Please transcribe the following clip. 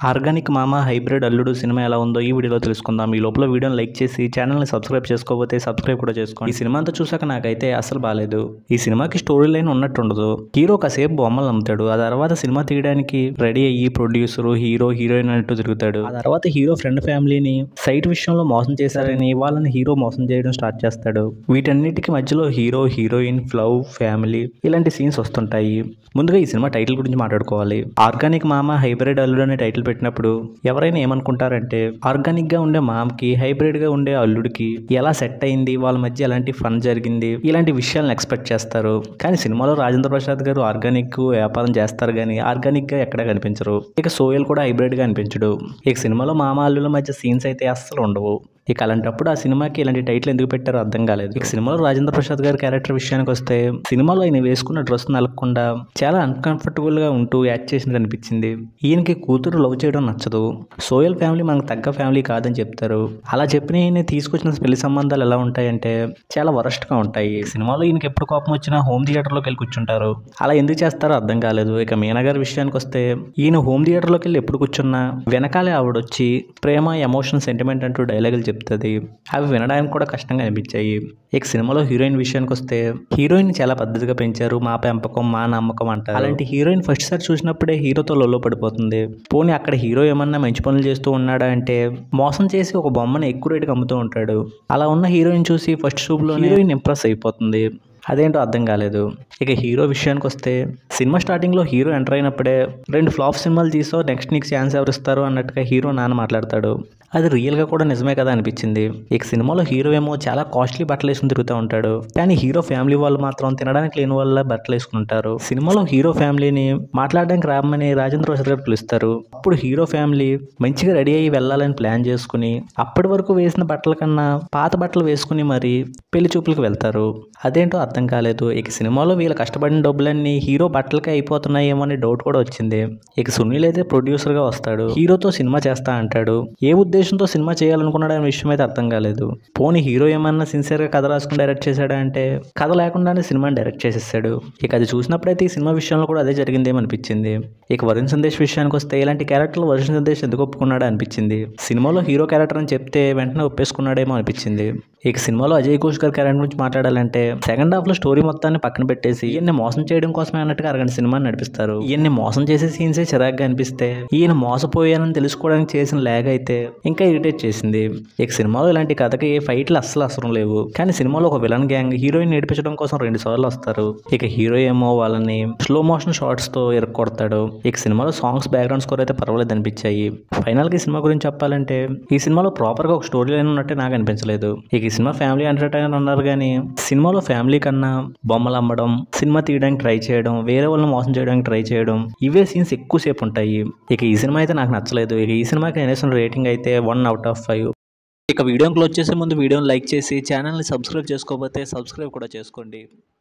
organic మామ hybrid అల్లుడు cinema ఎలా ఉందో ఈ వీడియోలో తెలుసుకుందాం ఈ లోపల వీడియోని లైక్ చేసి ఛానల్ని సబ్స్క్రైబ్ చేసుకోకపోతే సబ్స్క్రైబ్ కూడా చేసుకోండి ఈ సినిమా అంతా చూసాక నాకైతే అసలు బాగాలేదు ఈ సినిమాకి స్టోరీ లైన్ ఉన్నట్టు ఉండదు హీరో కాసేపు బొమ్మలు నమ్ముతాడు ఆ తర్వాత సినిమా తీయడానికి రెడీ అయ్యి ప్రొడ్యూసర్ హీరో హీరోయిన్ అంటూ తిరుగుతాడు ఆ తర్వాత హీరో ఫ్రెండ్ ఫ్యామిలీని సైట్ విషయంలో మోసం చేశారని వాళ్ళని హీరో మోసం చేయడం స్టార్ట్ చేస్తాడు వీటన్నిటికి మధ్యలో హీరో హీరోయిన్ ఫ్లవ్ ఫ్యామిలీ ఇలాంటి సీన్స్ వస్తుంటాయి ముందుగా ఈ సినిమా టైటిల్ గురించి మాట్లాడుకోవాలి ఆర్గానిక్ మామ హైబ్రిడ్ అల్లుడు అనే టైటిల్ పెట్టినప్పుడు ఎవరైనా ఏమనుకుంటారంటే ఆర్గానిక్ గా ఉండే మామకి హైబ్రిడ్ గా ఉండే అల్లుడికి ఎలా సెట్ అయింది వాళ్ళ మధ్య ఎలాంటి ఫన్ జరిగింది ఇలాంటి విషయాలను ఎక్స్పెక్ట్ చేస్తారు కానీ సినిమాలో రాజేంద్ర ప్రసాద్ గారు ఆర్గానిక్ వ్యాపారం చేస్తారు కానీ ఆర్గానిక్ గా ఎక్కడ కనిపించరు ఇక సోయల్ కూడా హైబ్రిడ్ గా అనిపించడు ఇక సినిమాలో మామ అల్లుల మధ్య సీన్స్ అయితే అస్సలు ఉండవు ఇక అలాంటప్పుడు ఆ సినిమాకి ఇలాంటి టైటిల్ ఎందుకు పెట్టారో అర్థం కాలేదు ఇక సినిమాలో రాజేంద్ర ప్రసాద్ గారి క్యారెక్టర్ విషయానికి వస్తే సినిమాలో ఆయన వేసుకున్న డ్రెస్ నలగకుండా చాలా అన్కంఫర్టబుల్ గా ఉంటూ యాక్ట్ చేసినట్టు అనిపించింది ఈయనకి కూతురు లవ్ చేయడం నచ్చదు సోయల్ ఫ్యామిలీ మనకు తగ్గ ఫ్యామిలీ కాదని చెప్తారు అలా చెప్పిన ఈయన తీసుకొచ్చిన పెళ్లి సంబంధాలు ఎలా ఉంటాయంటే చాలా వరస్ట్ గా ఉంటాయి సినిమాలో ఈయనకి ఎప్పుడు కోపం వచ్చినా హోమ్ థియేటర్లోకి వెళ్ళి కూర్చుంటారు అలా ఎందుకు చేస్తారో అర్థం కాలేదు ఇక మీనా గారి విషయానికి వస్తే ఈయన హోమ్ థియేటర్లోకి వెళ్ళి ఎప్పుడు కూర్చున్నా వెనకాలే ఆవిడొచ్చి ప్రేమ ఎమోషన్ సెంటిమెంట్ అంటూ డైలాగులు చెప్తుంది అవి వినడానికి కూడా కష్టంగా అనిపించాయి ఇక సినిమాలో హీరోయిన్ విషయానికి వస్తే హీరోయిన్ చాలా పద్ధతిగా పెంచారు మా పెంపకం మా నమ్మకం అంటారు అలాంటి హీరోయిన్ ఫస్ట్ సారి చూసినప్పుడే హీరోతో లొల్లో పడిపోతుంది పోనీ అక్కడ హీరో ఏమన్నా మంచి పనులు చేస్తూ ఉన్నాడా అంటే మోసం చేసి ఒక బొమ్మను ఎక్కువ రేటుకి అమ్ముతూ ఉంటాడు అలా ఉన్న హీరోయిన్ చూసి ఫస్ట్ షూప్లో హీరోయిన్ ఇంప్రెస్ అయిపోతుంది అదేంటో అర్థం కాలేదు ఇక హీరో విషయానికి వస్తే సినిమా స్టార్టింగ్లో హీరో ఎంటర్ అయినప్పుడే రెండు ఫ్లాప్ సినిమాలు తీసో నెక్స్ట్ నీకు ఛాన్స్ ఎవరు ఇస్తారు అన్నట్టుగా హీరో నాన్న మాట్లాడతాడు అది రియల్గా కూడా నిజమే కదా అనిపించింది ఇక సినిమాలో హీరో ఏమో చాలా కాస్ట్లీ బట్టలు వేసుకుని తిరుగుతూ ఉంటాడు కానీ హీరో ఫ్యామిలీ వాళ్ళు మాత్రం తినడానికి లేని వాళ్ళ బట్టలు వేసుకుంటారు సినిమాలో హీరో ఫ్యామిలీని మాట్లాడడానికి రామని రాజేంద్ర ప్రసాద్ గారు పిలుస్తారు అప్పుడు హీరో ఫ్యామిలీ మంచిగా రెడీ అయ్యి వెళ్ళాలని ప్లాన్ చేసుకుని అప్పటి వరకు వేసిన బట్టల కన్నా పాత బట్టలు వేసుకుని మరి పెళ్లి చూపులకు వెళ్తారు అదేంటో అర్థం కాలేదు ఇక సినిమాలో వీళ్ళు కష్టపడిన డబ్బులన్నీ హీరో బట్టలకే అయిపోతున్నాయేమో అని డౌట్ కూడా వచ్చింది ఇక సునీల్ అయితే ప్రొడ్యూసర్ గా వస్తాడు హీరోతో సినిమా చేస్తా అంటాడు ఏ ఉద్దేశంతో సినిమా చేయాలనుకున్నాడు అనే విషయం అయితే అర్థం కాలేదు పోనీ హీరో ఏమన్నా సిన్సియర్ గా కథ రాసుకుని డైరెక్ట్ చేశాడా అంటే కథ లేకుండానే సినిమాని డైరెక్ట్ చేసేసాడు ఇక అది చూసినప్పుడైతే ఈ సినిమా విషయంలో కూడా అదే జరిగిందేమో అనిపించింది ఇక వరుణ్ సందేశ్ విషయానికి వస్తే ఇలాంటి క్యారెక్టర్లు వరుణ్ సందేశ్ ఎందుకు ఒప్పుకున్నాడో అనిపించింది సినిమాలో హీరో క్యారెక్టర్ అని చెప్తే వెంటనే ఒప్పేసుకున్నాడేమో అనిపించింది ఇక సినిమాలో అజయ్ ఘోష్ గారి క్యారెక్టర్ గురించి మాట్లాడాలంటే సెకండ్ హాఫ్ లో స్టోరీ మొత్తాన్ని పక్కన పెట్టేసి ఈయన్ని మోసం చేయడం కోసమే అన్నట్టుగా అరగంట సినిమాని నడిపిస్తారు ఈయన్ని మోసం చేసే సీన్సే చిరాగ్గా అనిపిస్తే ఈయన మోసపోయానని తెలుసుకోవడానికి చేసిన లాగ్ అయితే ఇంకా ఇరిటేట్ చేసింది ఇక సినిమాలో ఇలాంటి కథకి ఫైట్లు అస్సలు అవసరం లేవు కానీ సినిమాలో ఒక విలన్ గ్యాంగ్ హీరోయిన్ నేర్పించడం కోసం రెండు సార్లు వస్తారు ఇక హీరో ఏమో వాళ్ళని స్లో మోషన్ షార్ట్స్ తో ఎరక్కొడతాడు ఇక సినిమాలో సాంగ్స్ బ్యాక్గ్రౌండ్ స్కోర్ అయితే పర్వాలేదు అనిపించాయి ఫైనల్ గా ఈ సినిమా గురించి చెప్పాలంటే ఈ సినిమాలో ప్రాపర్ గా ఒక స్టోరీ లైన్ ఉన్నట్టే నాకు అనిపించలేదు ఇక ఈ సినిమా ఫ్యామిలీ ఎంటర్టైనర్ అన్నారు కానీ సినిమాలో ఫ్యామిలీ కన్నా బొమ్మలు అమ్మడం సినిమా తీయడానికి ట్రై చేయడం వేరే వాళ్ళని మోసం చేయడానికి ట్రై చేయడం ఇవే సీన్స్ ఎక్కువసేపు ఉంటాయి ఇక ఈ సినిమా అయితే నాకు నచ్చలేదు ఇక ఈ సినిమాకి నేను వేసిన రేటింగ్ అయితే వన్ అవుట్ ఆఫ్ ఫైవ్ ఇక వీడియోని క్లోజ్ చేసే ముందు వీడియోని లైక్ చేసి ఛానల్ని సబ్స్క్రైబ్ చేసుకోకపోతే సబ్స్క్రైబ్ కూడా చేసుకోండి